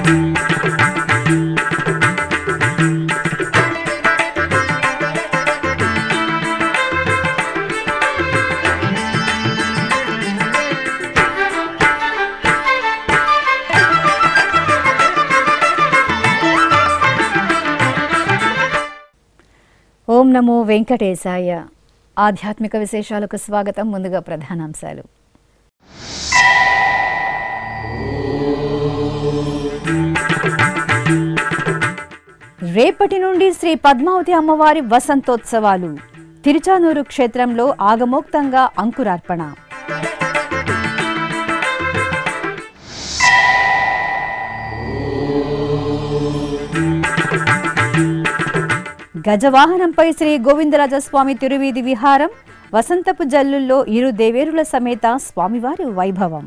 ఓం నమో వెంకటేశాయ ఆధ్యాత్మిక విశేషాలకు స్వాగతం ముందుగా ప్రధానాంశాలు రేపటి నుండి శ్రీ పద్మావతి అమ్మవారి వసంతోత్సవాలు తిరుచానూరు క్షేత్రంలో ఆగమోక్తంగా అంకురార్పణ గజవాహనంపై శ్రీ గోవిందరాజస్వామి తిరువీధి విహారం వసంతపు జల్లుల్లో ఇరు దేవేరుల సమేత స్వామివారి వైభవం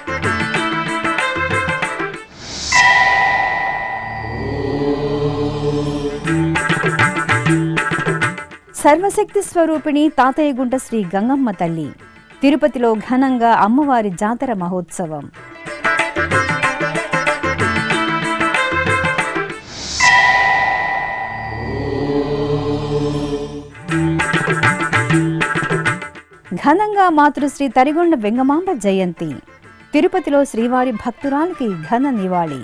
సర్వశక్తి స్వరూపిణి తాతయ్యగుంట శ్రీ గంగమ్మ తల్లి తిరుపతిలో ఘనంగా అమ్మవారి జాతర మహోత్సవం ఘనంగా మాతృశ్రీ తరిగొండ వెంగమాంబ జయంతి తిరుపతిలో శ్రీవారి భక్తురాలికి ఘన నివాళి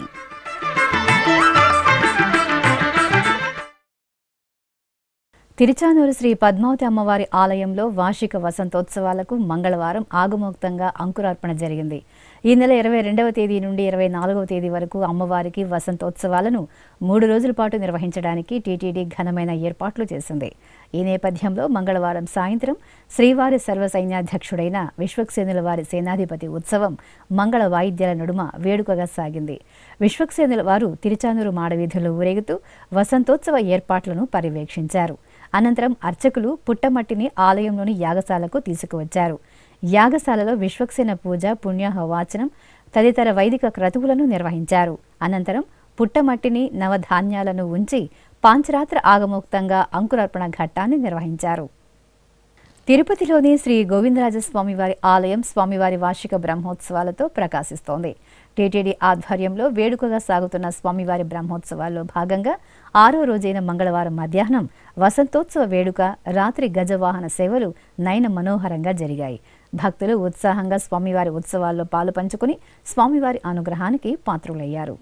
తిరుచానూరు శ్రీ పద్మావతి అమ్మవారి ఆలయంలో వార్షిక వసంతోత్సవాలకు మంగళవారం ఆగమోక్తంగా అంకురార్పణ జరిగింది ఈ నెల ఇరవై రెండవ తేదీ నుండి ఇరవై నాలుగవ తేదీ వరకు అమ్మవారికి వసంతోత్సవాలను మూడు రోజుల పాటు నిర్వహించడానికి టీటీడీ ఘనమైన ఏర్పాట్లు చేసింది ఈ నేపథ్యంలో మంగళవారం సాయంత్రం శ్రీవారి సర్వసైన్యాధ్యక్షుడైన విశ్వక్సేనుల వారి సేనాధిపతి ఉత్సవం మంగళ వాయిద్యాల నడుమ వేడుకగా సాగింది విశ్వక్సేనుల వారు తిరుచానూరు మాడవీధుల్లో ఊరేగుతూ వసంతోత్సవ ఏర్పాట్లను పర్యవేక్షించారు అనంతరం అర్చకులు పుట్టమట్టిని ఆలయంలోని యాగశాలకు తీసుకువచ్చారు యాగశాలలో విశ్వక్సేన పూజ పుణ్యాహ వాచనం తదితర వైదిక క్రతువులను నిర్వహించారు అనంతరం పుట్టమట్టిని నవధాన్యాలను ఉంచి పాంచరాత్ర ఆగమోక్తంగా అంకురార్పణ ఘట్టాన్ని నిర్వహించారు తిరుపతిలోని శ్రీ గోవిందరాజస్వామి వారి ఆలయం స్వామివారి వార్షిక బ్రహ్మోత్సవాలతో ప్రకాశిస్తోంది టీటీడీ ఆధ్వర్యంలో వేడుకగా సాగుతున్న స్వామివారి బ్రహ్మోత్సవాల్లో భాగంగా ఆరో రోజైన మంగళవారం మధ్యాహ్నం వసంతోత్సవ వేడుక రాత్రి గజవాహన సేవలు నయన మనోహరంగా జరిగాయి భక్తులు ఉత్సాహంగా స్వామివారి ఉత్సవాల్లో పాలు పంచుకుని స్వామివారి అనుగ్రహానికి పాత్రులయ్యారు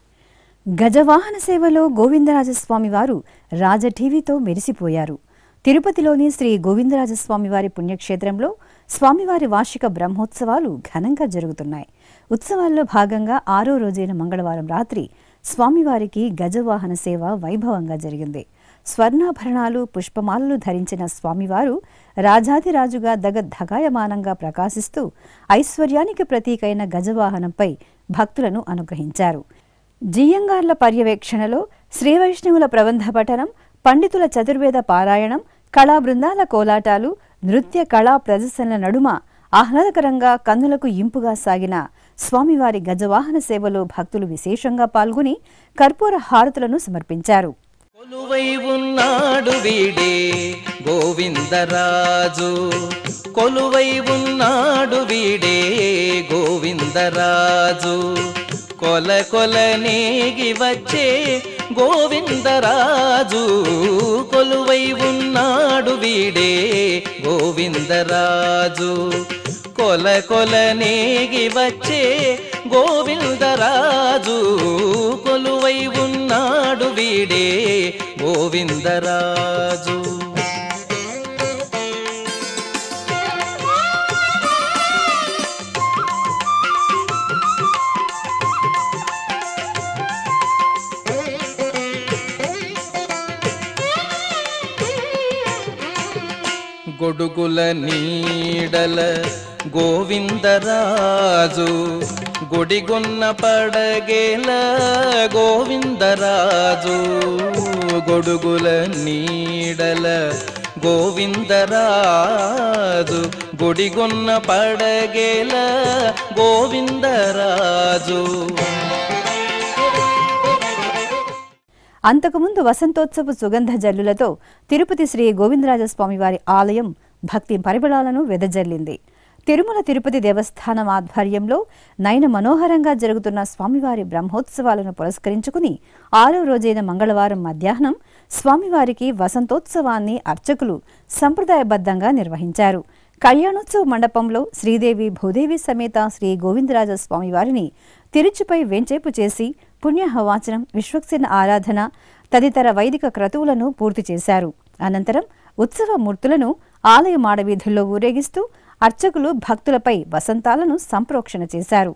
గజవాహన సేవలో గోవిందరాజస్వామి వారు రాజఠీవీతో మెరిసిపోయారు తిరుపతిలోని శ్రీ గోవిందరాజస్వామి వారి పుణ్యక్షేత్రంలో స్వామివారి వార్షిక బ్రహ్మోత్సవాలు ఘనంగా జరుగుతున్నాయి ఉత్సవాల్లో భాగంగా ఆరో రోజైన మంగళవారం రాత్రి స్వామివారికి గజవాహన సేవ వైభవంగా జరిగింది స్వర్ణాభరణాలు పుష్పమాలలు ధరించిన స్వామివారు రాజాదిరాజుగా దగద్ధగాయమానంగా ప్రకాశిస్తూ ఐశ్వర్యానికి ప్రతీకైన గజవాహనంపై భక్తులను అనుగ్రహించారు జియ్యంగార్ల పర్యవేక్షణలో శ్రీవైష్ణవుల ప్రబంధ పఠనం పండితుల చతుర్వేద పారాయణం కళా బృందాల కోలాటాలు నృత్య కళా ప్రదర్శనల నడుమ ఆహ్లాదకరంగా కన్నులకు ఇంపుగా సాగిన స్వామివారి గజవాహన సేవలో భక్తులు విశేషంగా పాల్గొని కర్పూర హారతులను సమర్పించారు కొలువై ఉన్నాడు వీడే గోవిందరాజు కొలువై ఉన్నాడు వీడే గోవిందరాజు కొల కొల నేగి వచ్చే గోవిందరాజు కొలువై ఉన్నాడు వీడే గోవిందరాజు కొల కొల నేగి వచ్చే గోవిందరాజు కొలువై ఉన్నాడు వీడే గోవిందరాజు గొడుగుల నీడల గోవిందరాజు గుడిగొన్న పడగేల గోవిందరాజు గొడుగుల నీడల గోవిందరాజు గుడిగొన్న పడగేల గోవిందరాజు అంతకుముందు వసంతోత్సవ సుగంధ జల్లులతో తిరుపతి శ్రీ గోవిందరాజస్వామి వారి ఆలయం భక్తి పరిమళాలను వెదజల్లింది తిరుమల తిరుపతి దేవస్థానం ఆధ్వర్యంలో నయన మనోహరంగా జరుగుతున్న స్వామివారి బ్రహ్మోత్సవాలను పురస్కరించుకుని ఆరో రోజైన మంగళవారం మధ్యాహ్నం స్వామివారికి వసంతోత్సవాన్ని అర్చకులు సంప్రదాయబద్ధంగా నిర్వహించారు కళ్యాణోత్సవ మండపంలో శ్రీదేవి భూదేవి సమేత శ్రీ గోవిందరాజ స్వామివారిని తిరుచుపై వెంచేపు చేసి పుణ్యహవాచనం విశ్వక్సేన ఆరాధన తదితర వైదిక క్రతువులను పూర్తి చేశారు అనంతరం ఉత్సవ మూర్తులను ఆలయ మాడవీధుల్లో ఊరేగిస్తూ అర్చకులు భక్తులపై వసంతాలను సంప్రోక్షణ చేశారు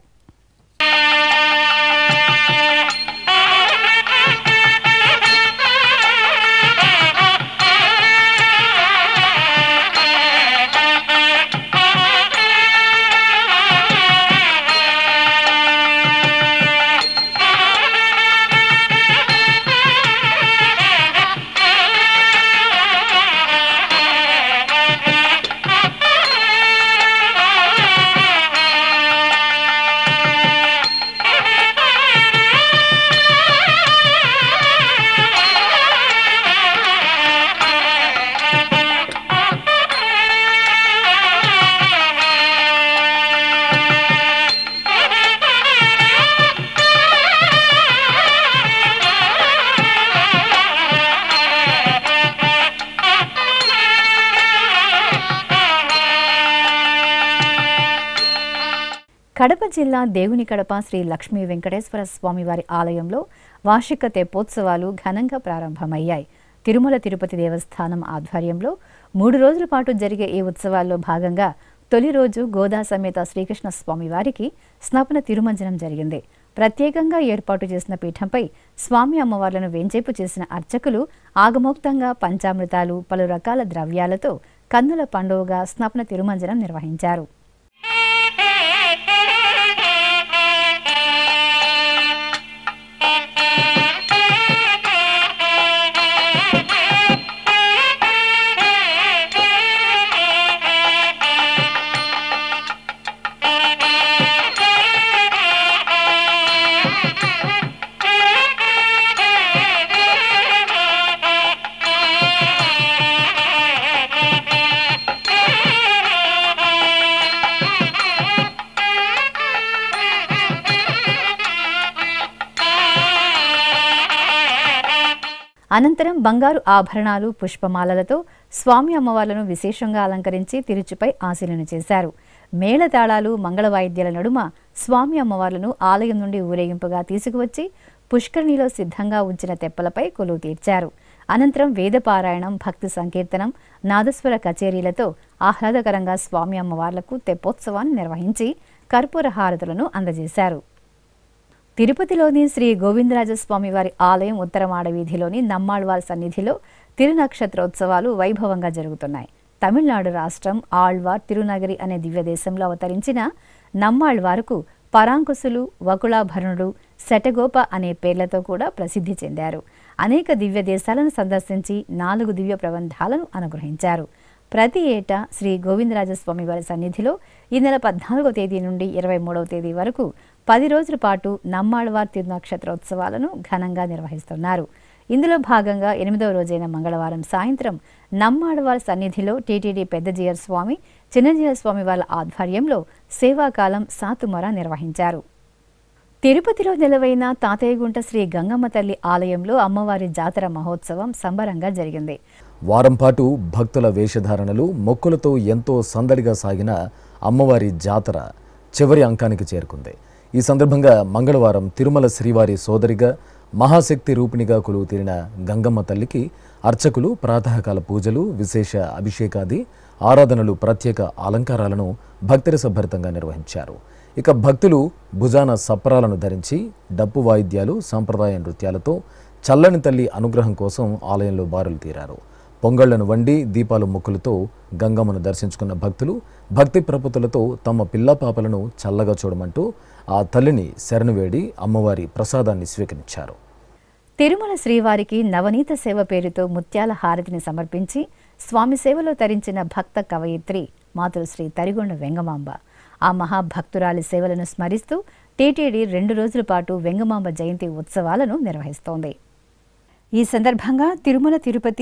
కడప జిల్లా దేవుని కడప శ్రీ లక్ష్మీ వెంకటేశ్వర స్వామివారి ఆలయంలో వార్షిక తెప్పోత్సవాలు ఘనంగా ప్రారంభమయ్యాయి తిరుమల తిరుపతి దేవస్థానం ఆధ్వర్యంలో మూడు రోజుల పాటు జరిగే ఈ ఉత్సవాల్లో భాగంగా తొలి రోజు గోదా సమేత శ్రీకృష్ణ స్వామివారికి స్నపన తిరుమంజనం జరిగింది ప్రత్యేకంగా ఏర్పాటు చేసిన పీఠంపై స్వామి అమ్మవార్లను వేంచేపు చేసిన అర్చకులు ఆగమోక్తంగా పంచామృతాలు పలు రకాల ద్రవ్యాలతో కన్నుల పండుగగా స్నపన తిరుమంజనం నిర్వహించారు అనంతరం బంగారు ఆభరణాలు పుష్పమాలలతో స్వామి అమ్మవార్లను విశేషంగా అలంకరించి తిరుచుపై ఆశీలన చేశారు మేళతాళాలు మంగళ వాయిద్యాల నడుమ స్వామి అమ్మవార్లను ఆలయం నుండి ఊరేగింపుగా తీసుకువచ్చి పుష్కరిణిలో సిద్ధంగా ఉంచిన తెప్పలపై కొలువు తీర్చారు అనంతరం వేదపారాయణం భక్తి సంకీర్తనం నాదస్వర కచేరీలతో ఆహ్లాదకరంగా స్వామి అమ్మవార్లకు తెప్పోత్సవాన్ని నిర్వహించి కర్పూర హారతులను అందజేశారు తిరుపతిలోని శ్రీ గోవిందరాజస్వామి వారి ఆలయం ఉత్తరమాడ వీధిలోని నమ్మాళ్వార్ సన్నిధిలో తిరునక్షత్రోత్సవాలు వైభవంగా జరుగుతున్నాయి తమిళనాడు రాష్ట్రం ఆళ్వార్ తిరునగరి అనే దివ్యదేశంలో అవతరించిన నమ్మాళ్వారుకు పరాంకుశులు వకుళాభరణుడు శటగోప అనే పేర్లతో కూడా ప్రసిద్ధి చెందారు అనేక దివ్య దేశాలను సందర్శించి నాలుగు దివ్య ప్రబంధాలను అనుగ్రహించారు ప్రతి ఏటా శ్రీ గోవిందరాజస్వామి వారి సన్నిధిలో ఈ నెల పద్నాలుగో తేదీ నుండి ఇరవై మూడవ తేదీ వరకు పది రోజుల పాటు నమ్మాళ్వార్ తిరునక్షత్రోత్సవాలను ఘనంగా నిర్వహిస్తున్నారు ఇందులో భాగంగా ఎనిమిదవ రోజైన మంగళవారం సాయంత్రం నమ్మాళ్వార్ సన్నిధిలో టీటీడీ పెద్దజీయర్ స్వామి చిన్నజీయర్ స్వామి వాళ్ళ ఆధ్వర్యంలో సేవాకాలం సాతుమర నిర్వహించారు తిరుపతిలో నిలవైన తాతయ్యగుంట శ్రీ గంగమ్మ తల్లి ఆలయంలో అమ్మవారి జాతర మహోత్సవం సంబరంగా జరిగింది వారం పాటు భక్తుల వేషధారణలు మొక్కులతో ఎంతో సందడిగా సాగిన అమ్మవారి జాతర చివరి అంకానికి చేరుకుంది ఈ సందర్భంగా మంగళవారం తిరుమల శ్రీవారి సోదరిగా మహాశక్తి రూపిణిగా కొలువు తీరిన గంగమ్మ తల్లికి అర్చకులు ప్రాతకాల పూజలు విశేష అభిషేకాది ఆరాధనలు ప్రత్యేక అలంకారాలను భక్తిరసభరితంగా నిర్వహించారు ఇక భక్తులు భుజాన సప్రాలను ధరించి డప్పు వాయిద్యాలు సాంప్రదాయ నృత్యాలతో చల్లని తల్లి అనుగ్రహం కోసం ఆలయంలో బారులు తీరారు పొంగళ్లను వండి దీపాలు మొక్కులతో గంగమ్మను దర్శించుకున్న భక్తులు భక్తి ప్రపతులతో తమ పిల్ల పాపలను చల్లగా చూడమంటూ ఆ తల్లిని శరణు వేడి అమ్మవారి ప్రసాదాన్ని స్వీకరించారు తిరుమల శ్రీవారికి నవనీత సేవ పేరుతో ముత్యాల హారతిని సమర్పించి స్వామి సేవలో తరించిన భక్త కవయిత్రి మాతృశ్రీ తరిగొండ వెంగమాంబ ఆ మహాభక్తురాలి సేవలను స్మరిస్తూ టీటీడీ రెండు రోజుల పాటు వెంగమాంబ జయంతి ఉత్సవాలను నిర్వహిస్తోంది ఈ సందర్భంగా తిరుమల తిరుపతి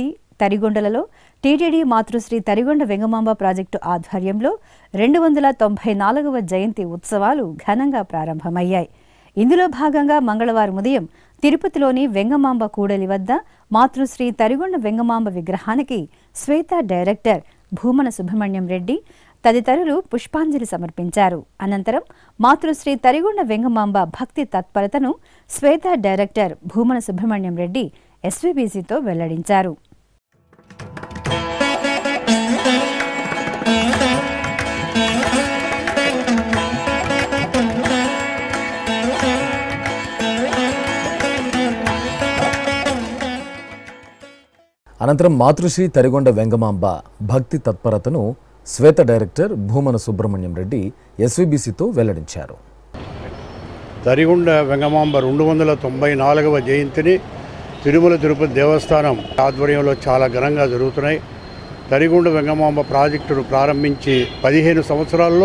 తరిగొండలలో టీటీడీ మాతృశ్రీ తరిగొండ వెంగమాంబ ప్రాజెక్టు ఆధ్వర్యంలో రెండు వందల తొంభై నాలుగవ జయంతి ఉత్సవాలు ఘనంగా ప్రారంభమయ్యాయి ఇందులో భాగంగా మంగళవారం ఉదయం తిరుపతిలోని వెంగమాంబ కూడలి వద్ద మాతృశ్రీ తరిగొండ వెంగమాంబ విగ్రహానికి శ్వేత డైరెక్టర్ భూమన సుబ్రహ్మణ్యం రెడ్డి తదితరులు పుష్పాంజలి సమర్పించారు అనంతరం మాతృశ్రీ తరిగొండ వెంగమాంబ భక్తి తత్పరతను శ్వేత డైరెక్టర్ భూమన సుబ్రహ్మణ్యం రెడ్డి ఎస్వీబీసీతో వెల్లడించారు అనంతరం మాతృశ్రీ తరిగొండ వెంగమాంబ భక్తి తత్పరతను శ్వేత డైరెక్టర్ భూమన సుబ్రహ్మణ్యం రెడ్డి ఎస్వీబీసీతో వెల్లడించారు తరిగుండ వెంగమాంబ రెండు వందల తొంభై నాలుగవ జయంతిని తిరుమల తిరుపతి దేవస్థానం ఆధ్వర్యంలో చాలా ఘనంగా జరుగుతున్నాయి తరిగుండ వెంగమాంబ ప్రాజెక్టును ప్రారంభించి పదిహేను సంవత్సరాల్లో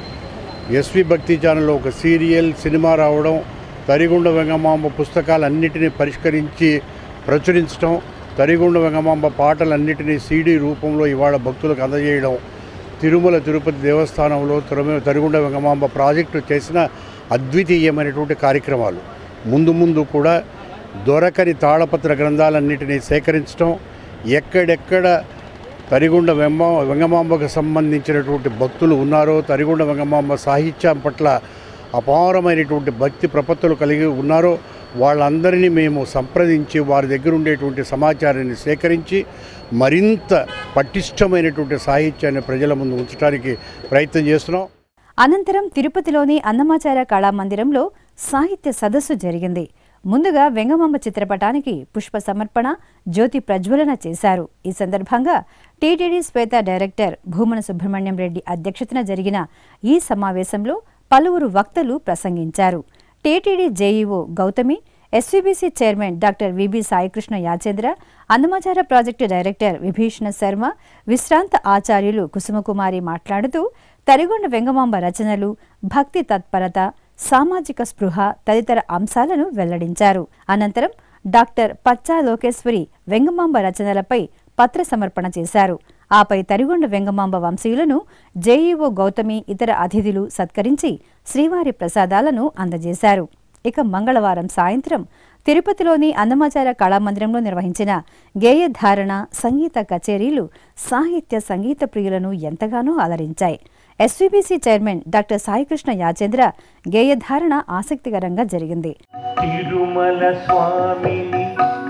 ఎస్వి భక్తి ఛానల్లో ఒక సీరియల్ సినిమా రావడం తరిగుండ వెంగమాంబ పుస్తకాలన్నిటినీ పరిష్కరించి ప్రచురించడం తరిగుండ వెంగమాంబ పాటలన్నిటినీ సీడీ రూపంలో ఇవాళ భక్తులకు అందజేయడం తిరుమల తిరుపతి దేవస్థానంలో తిరుమ తరిగుండ వెంగమాంబ ప్రాజెక్టు చేసిన అద్వితీయమైనటువంటి కార్యక్రమాలు ముందు ముందు కూడా దొరకని తాళపత్ర గ్రంథాలన్నిటినీ సేకరించడం ఎక్కడెక్కడ తరిగుండ వెంబ వెంగమాంబకు సంబంధించినటువంటి భక్తులు ఉన్నారో తరిగుండ వెంగమాంబ సాహిత్యం పట్ల అపారమైనటువంటి భక్తి ప్రపత్తులు కలిగి ఉన్నారో వాళ్ళందరినీ మేము సంప్రదించి వారి దగ్గర ఉండేటువంటి సమాచారాన్ని సేకరించి మరింత పటిష్టమైనటువంటి సాహిత్యాన్ని ప్రజల ముందు ఉంచడానికి ప్రయత్నం చేస్తున్నాం అనంతరం తిరుపతిలోని అన్నమాచార్య కళామందిరంలో సాహిత్య సదస్సు జరిగింది ముందుగా వెంగమాంబ చిత్రపటానికి పుష్ప సమర్పణ జ్యోతి ప్రజ్వలన చేశారు ఈ సందర్భంగా టీటీడీ శ్వేత డైరెక్టర్ భూమన సుబ్రహ్మణ్యం రెడ్డి అధ్యక్షతన జరిగిన ఈ సమావేశంలో పలువురు వక్తలు ప్రసంగించారు TTD JEO Gautami SVBC chairman doctor VB Saikrishna Yachendra Annamacharya project director Vibhishana Sharma విశ్రాంత ఆచార్యులు కుసుమకుమారి మాట్లాడుతూ తరిగొండ వెంగమాంబ రచనలు భక్తి తత్పరత సామాజిక స్పృహ తదితర అంశాలను వెల్లడించారు అనంతరం డాక్టర్ పచ్చా లోకేశ్వరి వెంగమాంబ రచనలపై పత్ర సమర్పణ చేశారు ఆపై తరిగొండ వెంగమాంబ వంశీయులను జేఈఓ గౌతమి ఇతర అతిథులు సత్కరించి శ్రీవారి ప్రసాదాలను అందజేశారు ఇక మంగళవారం సాయంత్రం తిరుపతిలోని అన్నమాచార కళామందిరంలో నిర్వహించిన గేయధారణ సంగీత కచేరీలు సాహిత్య సంగీత ప్రియులను ఎంతగానో అలరించాయి SVBC chairman doctor Saikrishna Yachendra గేయధారణ ఆసక్తికరంగా జరిగింది తిరుమల స్వామిని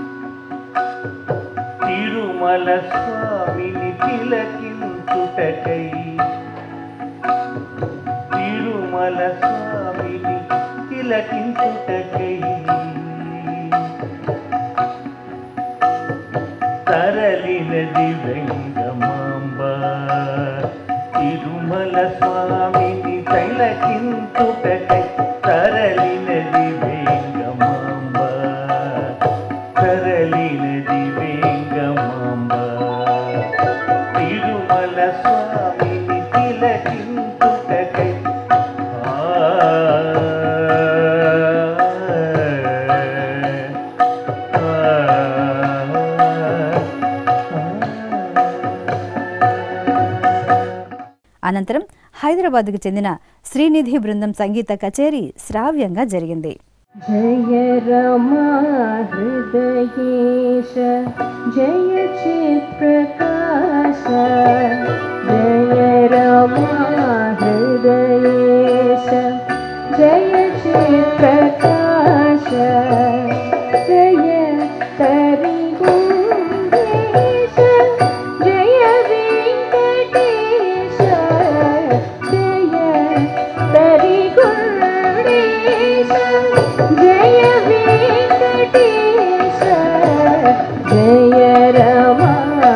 తిరుమల స్వామిని తిలకించుటకై తిరుమల స్వామిని తిలకించుటకై తరలినది వెంగమాంబ తిరుమల స్వామిని తిలకించుటకై తరలినది వెంగమాంబ తరలినది వెంగమాంబ తిరుమల స్వామిని తిలకించుటకై అనంతరం హైదరాబాద్కు చెందిన శ్రీనిధి బృందం సంగీత కచేరీ శ్రావ్యంగా జరిగింది जय रमा हृदयेश जय चित्प्रकाश जय रमा हृदयेश जय चित्प्रकाश जय तरिगुण्डेश जय वेङ्कटेश जय तरिगुण्डेश जय वेङ्कटेश जय रमा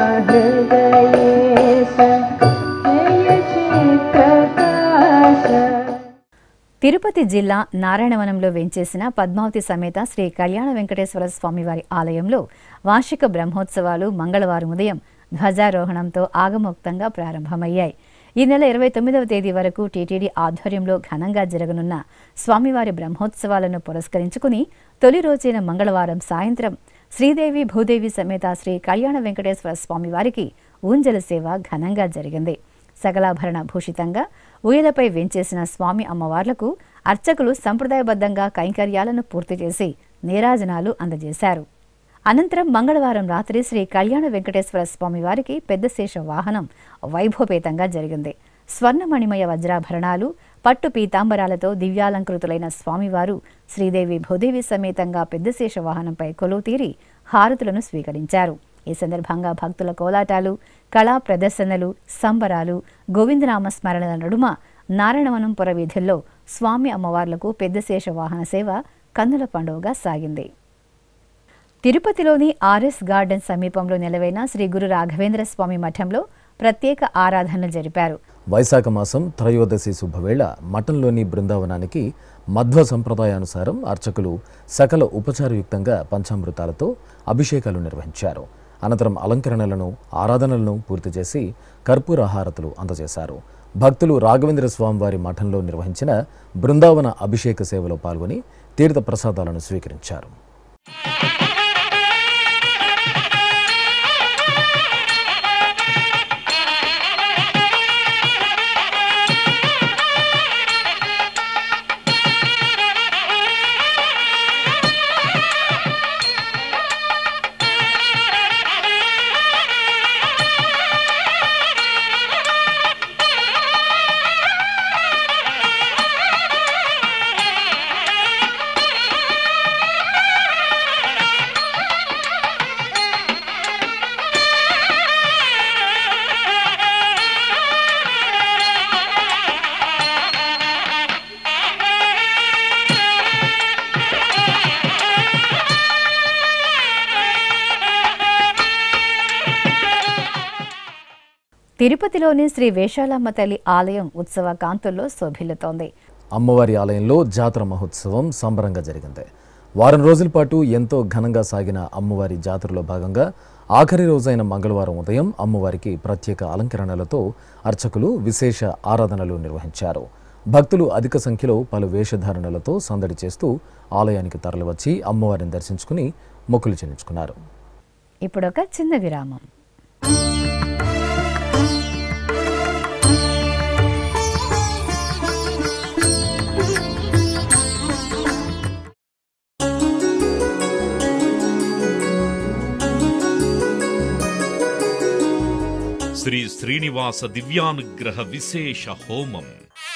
हृदयेश जय चित्प्रकाश తిరుపతి జిల్లా నారాయణవనంలో వెంచేసిన పద్మావతి సమేత శ్రీ కళ్యాణ వెంకటేశ్వర స్వామివారి ఆలయంలో వార్షిక బ్రహ్మోత్సవాలు మంగళవారం ఉదయం ధ్వజారోహణంతో ఆగమోక్తంగా ప్రారంభమయ్యాయి ఈ నెల ఇరవై తొమ్మిదవ తేదీ వరకు టీటీడీ ఆధ్వర్యంలో ఘనంగా జరగనున్న స్వామివారి బ్రహ్మోత్సవాలను పురస్కరించుకుని తొలి రోజైన మంగళవారం సాయంత్రం శ్రీదేవి భూదేవి సమేత శ్రీ కళ్యాణ వెంకటేశ్వర స్వామి వారికి ఊంజల సేవ ఘనంగా జరిగింది సకలాభరణ భూషితంగా ఊయలపై వెంచేసిన స్వామి అమ్మవార్లకు అర్చకులు సంప్రదాయబద్ధంగా కైంకర్యాలను పూర్తి చేసి నీరాజనాలు అందజేశారు అనంతరం మంగళవారం రాత్రి శ్రీ కళ్యాణ వెంకటేశ్వర స్వామి వారికి పెద్ద శేష వాహనం వైభవపేతంగా జరిగింది స్వర్ణమణిమయ వజ్రాభరణాలు పట్టు పీతాంబరాలతో దివ్యాలంకృతులైన స్వామివారు శ్రీదేవి భూదేవి సమేతంగా పెద్దశేష వాహనంపై కొలువు తీరి హారతులను స్వీకరించారు ఈ సందర్భంగా భక్తుల కోలాటాలు కళా ప్రదర్శనలు సంబరాలు గోవిందనామ స్మరణల నడుమ నారాయణవనం పుర వీధుల్లో స్వామి అమ్మవార్లకు పెద్దశేష వాహన సేవ కన్నుల పండుగగా సాగింది తిరుపతిలోని ఆర్ఎస్ గార్డెన్ సమీపంలో నెలవైన శ్రీ గురు రాఘవేంద్ర స్వామి మఠంలో ప్రత్యేక ఆరాధనలు జరిపారు వైశాఖ మాసం త్రయోదశి శుభవేళ మఠంలోని బృందావనానికి మధ్వ సంప్రదాయానుసారం అర్చకులు సకల ఉపచారయుక్తంగా పంచామృతాలతో అభిషేకాలు నిర్వహించారు అనంతరం అలంకరణలను ఆరాధనలను పూర్తి చేసి కర్పూర హారతులు అందజేశారు భక్తులు రాఘవేంద్ర స్వామి వారి మఠంలో నిర్వహించిన బృందావన అభిషేక సేవలో పాల్గొని తీర్థ ప్రసాదాలను స్వీకరించారు తిరుపతిలోని శ్రీ వేషాలమ్మ తల్లి ఆలయం ఉత్సవ కాంతుల్లో శోభిల్లుతోంది అమ్మవారి ఆలయంలో జాతర మహోత్సవం సంబరంగా జరిగింది వారం రోజుల పాటు ఎంతో ఘనంగా సాగిన అమ్మవారి జాతరలో భాగంగా ఆఖరి రోజైన మంగళవారం ఉదయం అమ్మవారికి ప్రత్యేక అలంకరణలతో అర్చకులు విశేష ఆరాధనలు నిర్వహించారు భక్తులు అధిక సంఖ్యలో పలు వేషధారణలతో సందడి చేస్తూ ఆలయానికి తరలివచ్చి అమ్మవారిని దర్శించుకుని మొక్కులు చెల్లించుకున్నారు ఇప్పుడొక చిన్న విరామం శ్రీ శ్రీనివాస దివ్యానుగ్రహ విశేష హోమం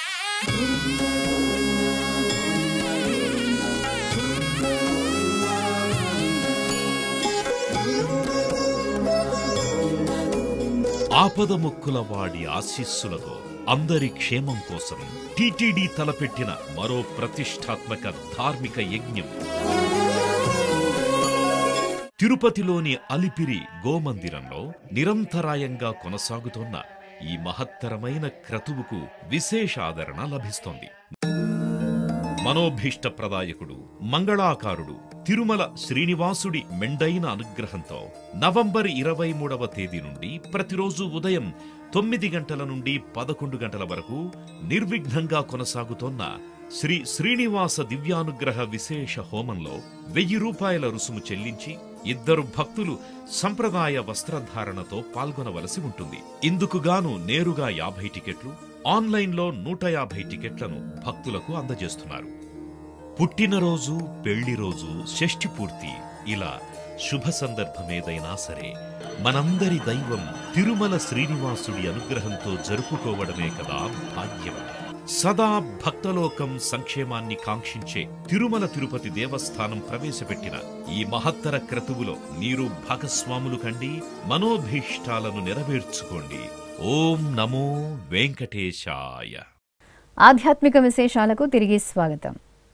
ఆపద ముక్కుల వాడి ఆశీస్సులతో అందరి క్షేమం కోసం టిటిడి తలపెట్టిన మరో ప్రతిష్టాత్మక ధార్మిక యజ్ఞం తిరుపతిలోని అలిపిరి గోమందిరంలో నిరంతరాయంగా కొనసాగుతోన్న ఈ మహత్తరమైన క్రతువుకు విశేష ఆదరణ లభిస్తోంది మనోభీష్ట ప్రదాయకుడు మంగళాకారుడు తిరుమల శ్రీనివాసుడి మెండైన అనుగ్రహంతో నవంబర్ ఇరవై మూడవ తేదీ నుండి ప్రతిరోజు ఉదయం తొమ్మిది గంటల నుండి పదకొండు గంటల వరకు నిర్విఘ్నంగా కొనసాగుతోన్న శ్రీ శ్రీనివాస దివ్యానుగ్రహ విశేష హోమంలో వెయ్యి రూపాయల రుసుము చెల్లించి ఇద్దరు భక్తులు సంప్రదాయ వస్త్రధారణతో పాల్గొనవలసి ఉంటుంది ఇందుకుగాను నేరుగా యాభై టికెట్లు ఆన్లైన్లో నూట యాభై టికెట్లను భక్తులకు అందజేస్తున్నారు పుట్టినరోజు పెళ్లి రోజు షష్ఠి పూర్తి ఇలా శుభ సందర్భమేదైనా సరే మనందరి దైవం తిరుమల శ్రీనివాసుడి అనుగ్రహంతో జరుపుకోవడమే కదా భాగ్యం సదా భక్తలోకం సంక్షేమాన్ని కాంక్షించే తిరుమల తిరుపతి దేవస్థానం ప్రవేశపెట్టిన ఈ మహత్తర క్రతువులో మీరు భాగస్వాములు కండి మనోభీష్టాలను నెరవేర్చుకోండి ఓం నమో వెంకటేశాయ ఆధ్యాత్మిక విశేషాలకు తిరిగి స్వాగతం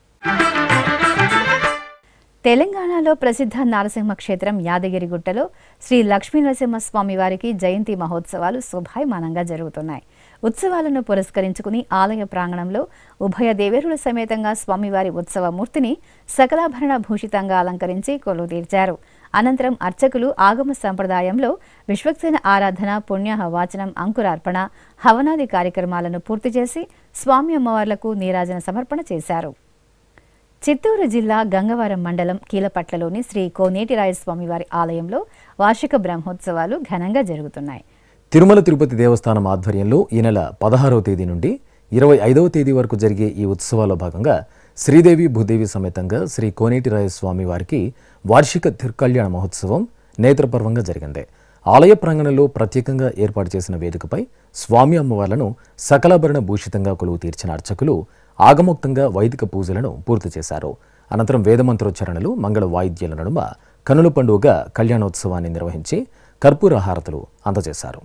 తెలంగాణలో ప్రసిద్ధ నారసింహ క్షేత్రం యాదగిరిగుట్టలో శ్రీ లక్ష్మీ నరసింహస్వామి వారికి జయంతి మహోత్సవాలు శోభాయమానంగా జరుగుతున్నాయి ఉత్సవాలను పురస్కరించుకుని ఆలయ ప్రాంగణంలో ఉభయ దేవేరుల సమేతంగా స్వామివారి ఉత్సవ మూర్తిని సకలాభరణ భూషితంగా అలంకరించి కొలువు తీర్చారు అనంతరం అర్చకులు ఆగమ సంప్రదాయంలో విశ్వక్సేన ఆరాధన పుణ్య వాచనం అంకురార్పణ హవనాది కార్యక్రమాలను పూర్తి చేసి స్వామి అమ్మవార్లకు నీరాజన సమర్పణ చేశారు చిత్తూరు జిల్లా గంగవరం మండలం కీలపట్లలోని శ్రీ కోనేటిరాయస్వామి వారి ఆలయంలో వార్షిక బ్రహ్మోత్సవాలు ఘనంగా జరుగుతున్నాయి తిరుమల తిరుపతి దేవస్థానం ఆధ్వర్యంలో ఈ నెల పదహారవ తేదీ నుండి ఇరవై ఐదవ తేదీ వరకు జరిగే ఈ ఉత్సవాల్లో భాగంగా శ్రీదేవి భూదేవి సమేతంగా శ్రీ కోనేటిరాయ స్వామి వారికి వార్షిక తిరుకల్యాణ మహోత్సవం నేత్రపర్వంగా జరిగింది ఆలయ ప్రాంగణంలో ప్రత్యేకంగా ఏర్పాటు చేసిన వేదికపై స్వామి అమ్మవార్లను సకలాభరణ భూషితంగా కొలువు తీర్చిన అర్చకులు ఆగమోక్తంగా వైదిక పూజలను పూర్తి చేశారు అనంతరం వేదమంత్రోచ్చరణలు మంగళ వాయిద్యాల నడుమ కనుల పండుగ కళ్యాణోత్సవాన్ని నిర్వహించి కర్పూర హారతులు అందజేశారు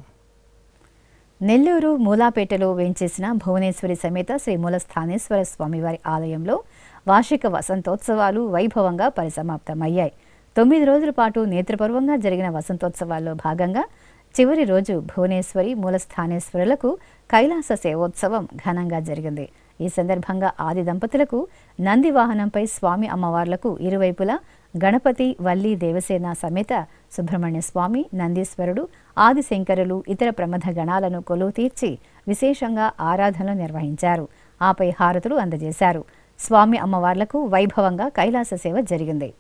నెల్లూరు మూలాపేటలో వేంచేసిన భువనేశ్వరి సమేత శ్రీ మూలస్థానేశ్వర స్వామివారి ఆలయంలో వార్షిక వసంతోత్సవాలు వైభవంగా పరిసమాప్తమయ్యాయి తొమ్మిది రోజుల పాటు నేత్రపర్వంగా జరిగిన వసంతోత్సవాల్లో భాగంగా చివరి రోజు భువనేశ్వరి మూలస్థానేశ్వరులకు కైలాస సేవోత్సవం ఘనంగా జరిగింది ఈ సందర్భంగా ఆది దంపతులకు నంది వాహనంపై స్వామి అమ్మవార్లకు ఇరువైపులా గణపతి వల్లి దేవసేన సమేత సుబ్రహ్మణ్య స్వామి నందీశ్వరుడు ఆదిశంకరులు ఇతర ప్రమథ గణాలను కొలువు తీర్చి విశేషంగా ఆరాధనలు నిర్వహించారు ఆపై హారతులు అందజేశారు స్వామి అమ్మవార్లకు వైభవంగా కైలాస సేవ జరిగింది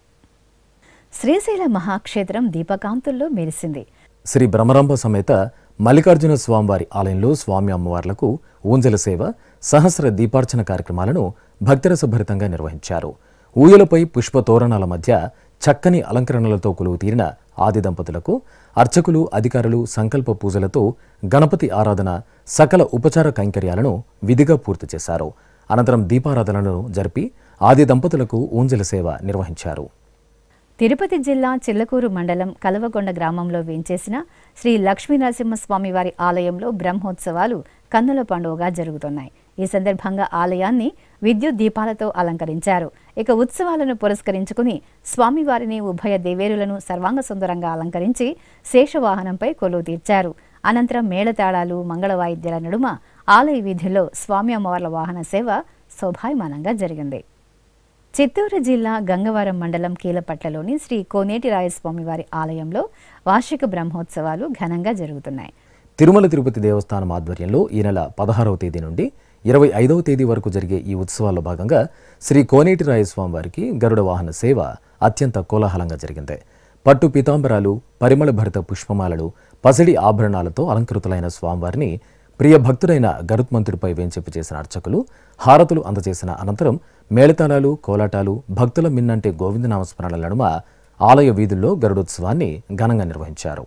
శ్రీశైల మహాక్షేత్రం దీపకాంతుల్లో మెరిసింది శ్రీ భ్రమరాంబ సమేత మల్లికార్జున స్వామివారి ఆలయంలో స్వామి అమ్మవార్లకు ఊంజల సేవ సహస్ర దీపార్చన కార్యక్రమాలను భక్తిరసభరితంగా నిర్వహించారు ఊయలపై పుష్ప తోరణాల మధ్య చక్కని అలంకరణలతో కొలువు తీరిన ఆది దంపతులకు అర్చకులు అధికారులు సంకల్ప పూజలతో గణపతి ఆరాధన సకల ఉపచార కైంకర్యాలను విధిగా పూర్తి చేశారు అనంతరం దీపారాధనలను జరిపి ఆది దంపతులకు ఊంజల సేవ నిర్వహించారు తిరుపతి జిల్లా చిల్లకూరు మండలం కలవకొండ గ్రామంలో వేంచేసిన శ్రీ లక్ష్మీ నరసింహస్వామి వారి ఆలయంలో బ్రహ్మోత్సవాలు కన్నుల పండుగగా జరుగుతున్నాయి ఈ సందర్భంగా ఆలయాన్ని విద్యుత్ దీపాలతో అలంకరించారు ఇక ఉత్సవాలను పురస్కరించుకుని స్వామివారిని ఉభయ దేవేరులను సర్వాంగ సుందరంగా అలంకరించి శేషవాహనంపై కొలువు తీర్చారు అనంతరం మేళతాళాలు మంగళ వాయిద్యాల నడుమ ఆలయ వీధుల్లో స్వామి అమ్మవార్ల వాహన సేవ శోభాయమానంగా జరిగింది చిత్తూరు జిల్లా గంగవరం మండలం కీలపట్లలోని శ్రీ కోనేటి రాయస్వామి వారి ఆలయంలో వార్షిక బ్రహ్మోత్సవాలు ఘనంగా జరుగుతున్నాయి తిరుమల తిరుపతి దేవస్థానం ఆధ్వర్యంలో ఈ నెల పదహారవ తేదీ నుండి ఇరవై ఐదవ తేదీ వరకు జరిగే ఈ ఉత్సవాల్లో భాగంగా శ్రీ కోనేటి రాయస్వామి వారికి గరుడ వాహన సేవ అత్యంత కోలాహలంగా జరిగింది పట్టు పీతాంబరాలు పరిమళ భరిత పుష్పమాలలు పసిడి ఆభరణాలతో అలంకృతులైన స్వామివారిని ప్రియ భక్తుడైన గరుత్మంతుడిపై వేంచెప్పు చేసిన అర్చకులు హారతులు అందజేసిన అనంతరం మేళతాళాలు కోలాటాలు భక్తుల మిన్నంటే గోవిందనామస్మరణల నడుమ ఆలయ వీధుల్లో గరుడోత్సవాన్ని ఘనంగా నిర్వహించారు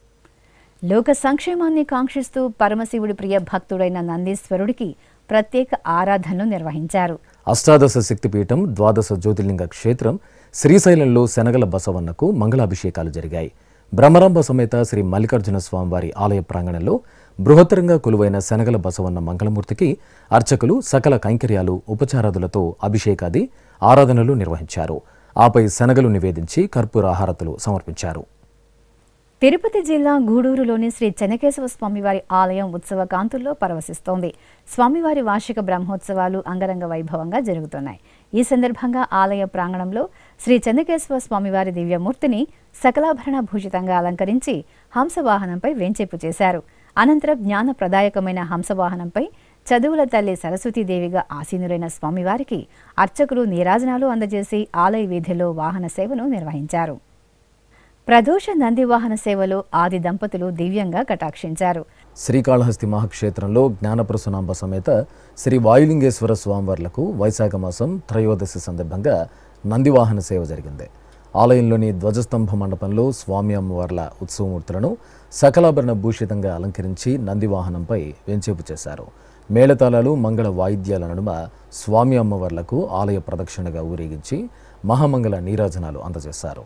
లోక సంక్షేమాన్ని కాంక్షిస్తూ పరమశివుడి ప్రియ భక్తుడైన నందీశ్వరుడికి ప్రత్యేక ఆరాధనలు నిర్వహించారు అష్టాదశ శక్తిపీఠం ద్వాదశ జ్యోతిర్లింగ క్షేత్రం శ్రీశైలంలో శనగల బసవన్నకు మంగళాభిషేకాలు జరిగాయి బ్రహ్మరాంబ సమేత శ్రీ మల్లికార్జున స్వామివారి ఆలయ ప్రాంగణంలో బృహత్తరంగా కొలువైన శనగల బసవన్న మంగళమూర్తికి అర్చకులు సకల కైంకర్యాలు ఉపచారాదులతో అభిషేకాది ఆరాధనలు నిర్వహించారు ఆపై శనగలు నివేదించి కర్పూర ఆహారతులు సమర్పించారు తిరుపతి జిల్లా గూడూరులోని శ్రీ చెన్నకేశవ స్వామివారి ఆలయం ఉత్సవ కాంతుల్లో పరవశిస్తోంది స్వామివారి వార్షిక బ్రహ్మోత్సవాలు అంగరంగ వైభవంగా జరుగుతున్నాయి ఈ సందర్భంగా ఆలయ ప్రాంగణంలో శ్రీ చెన్నకేశవ స్వామివారి దివ్యమూర్తిని సకలాభరణ భూషితంగా అలంకరించి హంసవాహనంపై వేంచేపు చేశారు అనంతరం జ్ఞాన ప్రదాయకమైన హంసవాహనంపై చదువుల తల్లి సరస్వతీదేవిగా ఆసీనులైన స్వామివారికి అర్చకులు నీరాజనాలు అందజేసి ఆలయ వీధిలో వాహన సేవను నిర్వహించారు ప్రదోష నంది వాహన సేవలో ఆది దంపతులు దివ్యంగా కటాక్షించారు శ్రీకాళహస్తి మహాక్షేత్రంలో జ్ఞానప్రసునాంబ సమేత శ్రీ వాయులింగేశ్వర స్వామివార్లకు వైశాఖ మాసం త్రయోదశి సందర్భంగా నందివాహన సేవ జరిగింది ఆలయంలోని ధ్వజస్తంభ మండపంలో స్వామి అమ్మవార్ల ఉత్సవమూర్తులను సకలాభరణ భూషితంగా అలంకరించి నందివాహనంపై వెంచేపు చేశారు మేళతాళాలు మంగళ వాయిద్యాల నడుమ స్వామి అమ్మవార్లకు ఆలయ ప్రదక్షిణగా ఊరేగించి మహామంగళ నీరాజనాలు అందజేశారు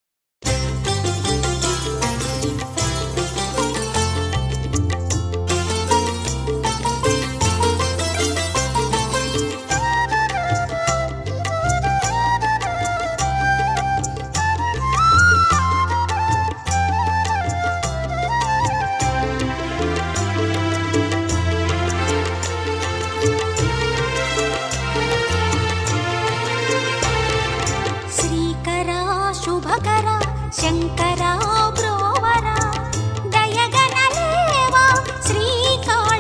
శ్రీకరా శుభకరా శంకరా బ్రోవరా దయగనలేవా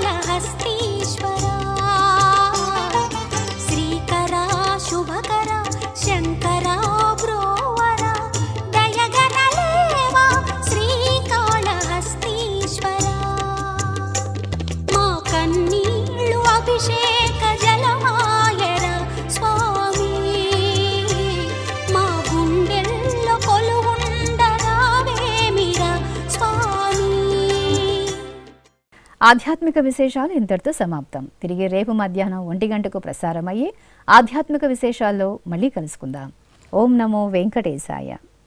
శ్రీకాళహస్తీశ్వరా శ్రీకరా శుభకరా ఆధ్యాత్మిక విశేషాలు ఇంతటితో సమాప్తం తిరిగి రేపు మధ్యాహ్నం ఒంటి గంటకు ప్రసారమయ్యే ఆధ్యాత్మిక విశేషాల్లో మళ్ళీ కలుసుకుందాం ఓం నమో వెంకటేశాయ